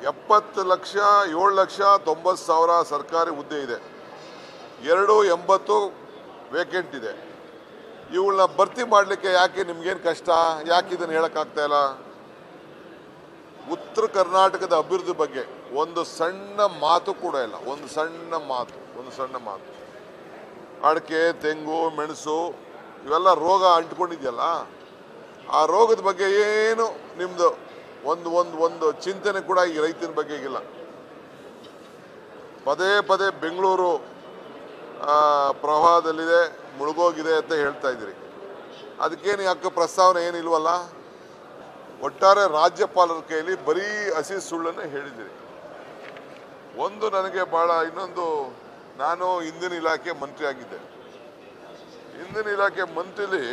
ಎಪ್ಪತ್ತು ಲಕ್ಷ ಏಳು ಲಕ್ಷ ತೊಂಬತ್ತು ಸಾವಿರ ಸರ್ಕಾರಿ ಹುದ್ದೆ ಇದೆ ಎರಡು ಎಂಬತ್ತು ವೇಕೆಂಟ್ ಇದೆ ಇವುಗಳನ್ನ ಭರ್ತಿ ಮಾಡಲಿಕ್ಕೆ ಯಾಕೆ ನಿಮ್ಗೇನು ಕಷ್ಟ ಯಾಕೆ ಇದನ್ನು ಹೇಳೋಕ್ಕಾಗ್ತಾ ಇಲ್ಲ ಉತ್ತರ ಕರ್ನಾಟಕದ ಅಭಿವೃದ್ಧಿ ಬಗ್ಗೆ ಒಂದು ಸಣ್ಣ ಮಾತು ಕೂಡ ಇಲ್ಲ ಒಂದು ಸಣ್ಣ ಮಾತು ಒಂದು ಸಣ್ಣ ಮಾತು ಅಡಿಕೆ ತೆಂಗು ಮೆಣಸು ಇವೆಲ್ಲ ರೋಗ ಅಂಟ್ಕೊಂಡಿದೆಯಲ್ಲ ಆ ರೋಗದ ಬಗ್ಗೆ ಏನು ನಿಮ್ಮದು ಒಂದು ಒಂದು ಒಂದು ಚಿಂತನೆ ಕೂಡ ಈ ರೈತನ ಬಗ್ಗೆ ಈಗಿಲ್ಲ ಪದೇ ಪದೇ ಬೆಂಗಳೂರು ಆ, ಪ್ರವಾಹದಲ್ಲಿದೆ ಮುಳುಗೋಗಿದೆ ಅಂತ ಹೇಳ್ತಾ ಇದ್ದೀರಿ ಅದಕ್ಕೇನು ಯಾಕೆ ಪ್ರಸ್ತಾವನೆ ಏನಿಲ್ವಲ್ಲ ಒಟ್ಟಾರೆ ರಾಜ್ಯಪಾಲರ ಕೈಯಲ್ಲಿ ಬರೀ ಹಸಿ ಸುಳ್ಳನ್ನು ಹೇಳಿದ್ದೀರಿ ಒಂದು ನನಗೆ ಬಹಳ ಇನ್ನೊಂದು ನಾನು ಇಂಧನ ಇಲಾಖೆ ಮಂತ್ರಿ ಆಗಿದ್ದೆ ಇಂಧನ ಇಲಾಖೆ ಮಂತ್ರಿಲಿ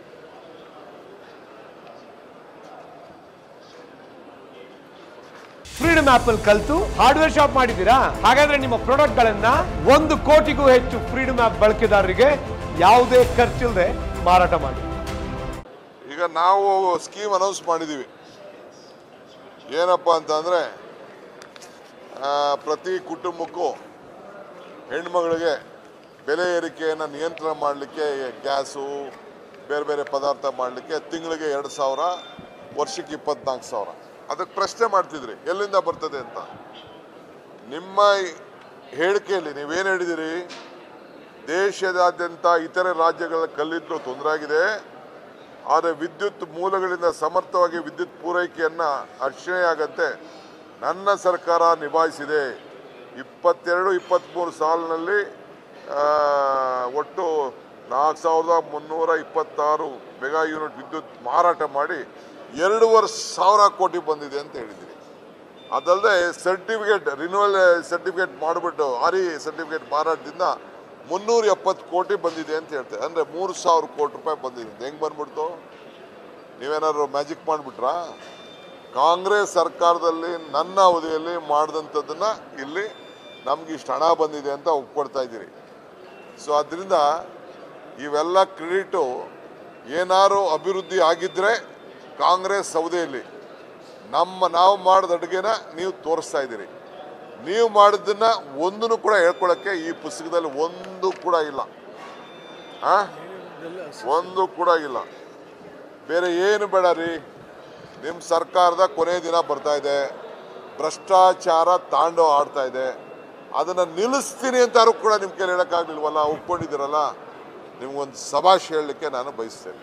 ಫ್ರೀಡಮ್ ಆಪ್ ಅಲ್ಲಿ ಕಲ್ತು ಹಾರ್ಡ್ವೇರ್ ಶಾಪ್ ಮಾಡಿದ್ದೀರಾ ಹಾಗಾದ್ರೆ ನಿಮ್ಮ ಪ್ರಾಡಕ್ಟ್ ಗಳನ್ನ ಒಂದು ಕೋಟಿಗೂ ಹೆಚ್ಚು ಫ್ರೀಡಮ್ ಆಪ್ ಬಳಕೆದಾರರಿಗೆ ಯಾವುದೇ ಖರ್ಚಿಲ್ಲದೆ ಮಾರಾಟ ಮಾಡಿ ಈಗ ನಾವು ಸ್ಕೀಮ್ ಅನೌನ್ಸ್ ಮಾಡಿದ್ದೀವಿ ಏನಪ್ಪ ಅಂತಂದರೆ ಪ್ರತಿ ಕುಟುಂಬಕ್ಕೂ ಹೆಣ್ಮಗಳಿಗೆ ಬೆಲೆ ಏರಿಕೆಯನ್ನು ನಿಯಂತ್ರಣ ಮಾಡಲಿಕ್ಕೆ ಗ್ಯಾಸು ಬೇರೆ ಬೇರೆ ಪದಾರ್ಥ ಮಾಡಲಿಕ್ಕೆ ತಿಂಗಳಿಗೆ ಎರಡು ಸಾವಿರ ವರ್ಷಕ್ಕೆ ಇಪ್ಪತ್ನಾಲ್ಕು ಸಾವಿರ ಅದಕ್ಕೆ ಪ್ರಶ್ನೆ ಮಾಡ್ತಿದ್ರಿ ಎಲ್ಲಿಂದ ಬರ್ತದೆ ಅಂತ ನಿಮ್ಮ ಈ ಹೇಳಿಕೆಯಲ್ಲಿ ನೀವೇನು ಹೇಳಿದಿರಿ ದೇಶದಾದ್ಯಂತ ಇತರೆ ರಾಜ್ಯಗಳ ಕಲ್ಲಿದ್ದಲು ತೊಂದರೆ ಆಗಿದೆ ಆದರೆ ವಿದ್ಯುತ್ ಮೂಲಗಳಿಂದ ಸಮರ್ಥವಾಗಿ ವಿದ್ಯುತ್ ಪೂರೈಕೆಯನ್ನು ಅರ್ಚಣೆಯಾಗಂತೆ ನನ್ನ ಸರ್ಕಾರ ನಿಭಾಯಿಸಿದೆ ಇಪ್ಪತ್ತೆರಡು ಇಪ್ಪತ್ತ್ಮೂರು ಸಾಲಿನಲ್ಲಿ ಆ, ಒಟ್ಟು ನಾಲ್ಕು ಸಾವಿರದ ಮುನ್ನೂರ ಇಪ್ಪತ್ತಾರು ಮೆಗಾ ಯೂನಿಟ್ ವಿದ್ಯುತ್ ಮಾರಾಟ ಮಾಡಿ ಎರಡೂವರೆ ಸಾವಿರ ಕೋಟಿ ಬಂದಿದೆ ಅಂತ ಹೇಳಿದ್ದೀರಿ ಅದಲ್ಲದೆ ಸರ್ಟಿಫಿಕೇಟ್ ರಿನ್ಯೂವಲ್ ಸರ್ಟಿಫಿಕೇಟ್ ಮಾಡಿಬಿಟ್ಟು ಆರಿ ಸರ್ಟಿಫಿಕೇಟ್ ಮಾರಾಟದಿಂದ ಮುನ್ನೂರ ಎಪ್ಪತ್ತು ಕೋಟಿ ಬಂದಿದೆ ಅಂತ ಹೇಳ್ತಾರೆ ಅಂದರೆ ಮೂರು ಸಾವಿರ ಕೋಟಿ ರೂಪಾಯಿ ಬಂದಿದೆ ಹೆಂಗೆ ಬಂದ್ಬಿಡ್ತು ನೀವೇನಾದ್ರು ಮ್ಯಾಜಿಕ್ ಮಾಡಿಬಿಟ್ರಾ ಕಾಂಗ್ರೆಸ್ ಸರ್ಕಾರದಲ್ಲಿ ನನ್ನ ಅವಧಿಯಲ್ಲಿ ಮಾಡಿದಂಥದ್ದನ್ನ ಇಲ್ಲಿ ನಮ್ಗೆ ಇಷ್ಟು ಹಣ ಬಂದಿದೆ ಅಂತ ಒಪ್ಕೊಡ್ತಾ ಇದ್ದೀರಿ ಸೊ ಅದರಿಂದ ಇವೆಲ್ಲ ಕ್ರೆಡಿಟು ಏನಾರು ಅಭಿವೃದ್ಧಿ ಆಗಿದ್ದರೆ ಕಾಂಗ್ರೆಸ್ ಅವಧಿಯಲ್ಲಿ ನಮ್ಮ ನಾವು ಮಾಡಿದ ಅಡುಗೆನ ನೀವು ತೋರಿಸ್ತಾ ಇದ್ದೀರಿ ನೀವು ಮಾಡಿದ್ದನ್ನ ಒಂದನ್ನು ಕೂಡ ಹೇಳ್ಕೊಳಕ್ಕೆ ಈ ಪುಸ್ತಕದಲ್ಲಿ ಒಂದು ಕೂಡ ಇಲ್ಲ ಆ? ಒಂದು ಕೂಡ ಇಲ್ಲ ಬೇರೆ ಏನು ಬೇಡ ರೀ ನಿಮ್ಮ ಸರ್ಕಾರದ ಕೊನೆ ದಿನ ಬರ್ತಾ ಇದೆ ಭ್ರಷ್ಟಾಚಾರ ತಾಂಡವ ಆಡ್ತಾ ಇದೆ ಅದನ್ನು ನಿಲ್ಲಿಸ್ತೀನಿ ಅಂತಾರು ಕೂಡ ನಿಮ್ಮ ಕೈಲಿ ಹೇಳೋಕ್ಕಾಗಲಿಲ್ವಲ್ಲ ಒಪ್ಕೊಂಡಿದ್ದೀರಲ್ಲ ನಿಮ್ಗೊಂದು ಸಭಾಷ್ ಹೇಳಲಿಕ್ಕೆ ನಾನು ಬಯಸ್ತೇನೆ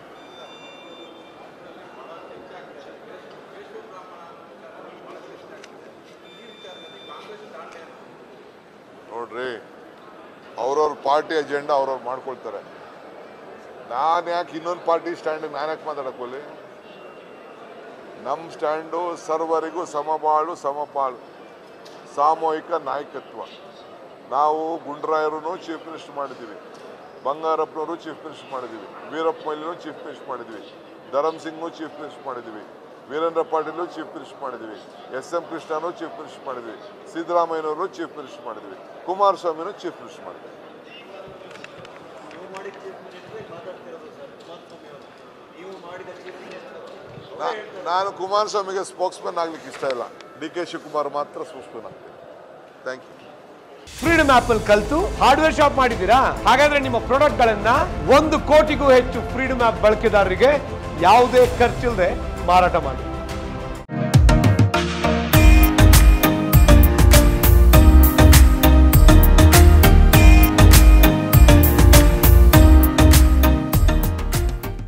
ನೋಡ್ರಿ ಅವ್ರವ್ರ ಪಾರ್ಟಿ ಅಜೆಂಡಾ ಅವ್ರವ್ರು ಮಾಡ್ಕೊಳ್ತಾರೆ ನಾನು ಯಾಕೆ ಇನ್ನೊಂದು ಪಾರ್ಟಿ ಸ್ಟ್ಯಾಂಡಿಗೆ ನಾನು ಯಾಕೆ ಮಾತಾಡಕ್ಕೆ ಹೋಗ್ಲಿ ನಮ್ಮ ಸ್ಟ್ಯಾಂಡು ಸರ್ವರಿಗೂ ಸಮಬಾಳು ಸಮಪಾಳು ಸಾಮೂಹಿಕ ನಾಯಕತ್ವ ನಾವು ಗುಂಡ್ರಾಯರು ಚೀಫ್ ಮಿನಿಸ್ಟರ್ ಮಾಡಿದ್ದೀವಿ ಬಂಗಾರಪ್ಪನವರು ಚೀಫ್ ಮಿನಿಸ್ಟರ್ ಮಾಡಿದ್ದೀವಿ ವೀರಪ್ಪ ಮೊಯ್ಲಿನೂ ಚೀಫ್ ಮಿನಿಸ್ಟರ್ ಮಾಡಿದ್ದೀವಿ ಧರಮ್ ಸಿಂಗ್ನು ಚೀಫ್ ಮಿನಿಸ್ಟರ್ ಮಾಡಿದ್ದೀವಿ ವೀರೇಂದ್ರ ಪಾಟೀಲು ಚೀಫ್ ಮಿನಿಸ್ಟರ್ ಮಾಡಿದ್ದೀವಿ ಎಸ್ ಎಂ ಕೃಷ್ಣನು ಚೀಫ್ ಮಿನಿಸ್ಟರ್ ಮಾಡಿದ್ವಿ ಸಿದ್ದರಾಮಯ್ಯನವರು ಚೀಫ್ ಮಿನಿಸ್ಟರ್ ಮಾಡಿದ್ವಿ ಕುಮಾರಸ್ವಾಮಿನೂ ಚೀಫ್ ಮಿನಿಸ್ಟರ್ ಮಾಡಿದ್ವಿ ನೀವು ಮಾಡಿದ ಚೀಫ್ ಮಿನಿಸ್ಟ್ರೇ ಮಾತಾಡ್ತಿರೋದು ಸರ್ ಕುಮಾರಸ್ವಾಮಿ ಅವರು ನೀವು ಮಾಡಿದ ಚೀಫ್ ಮಿನಿಸ್ಟರ್ ನಾ- ನಾನು ಕುಮಾರಸ್ವಾಮಿಗೆ ಸ್ಪೋಕ್ಸ್ಮನ್ ಆಗ್ಲಿಕ್ಕೆ ಇಷ್ಟ ಇಲ್ಲ ಡಿ ಕೆ ಶಿವಕುಮಾರ್ ಮಾತ್ರ ಸ್ಪೋಕ್ಸ್ಮನ್ ಆಗ್ತೀನಿ ಥ್ಯಾಂಕ್ ಯು ಫ್ರೀಡಮ್ ಆಪ್ ಅಲ್ಲಿ ಕಲ್ತು ಹಾರ್ಡ್ವೇರ್ ಶಾಪ್ ಮಾಡಿದ್ದೀರಾ ಹಾಗಾದ್ರೆ ನಿಮ್ಮ ಪ್ರಾಡಕ್ಟ್ ಗಳನ್ನ ಒಂದು ಕೋಟಿಗೂ ಹೆಚ್ಚು ಫ್ರೀಡಮ್ ಆಪ್ ಬಳಕೆದಾರರಿಗೆ ಯಾವುದೇ ಖರ್ಚಿಲ್ಲದೆ ಮಾರಾಟ ಮಾಡಿ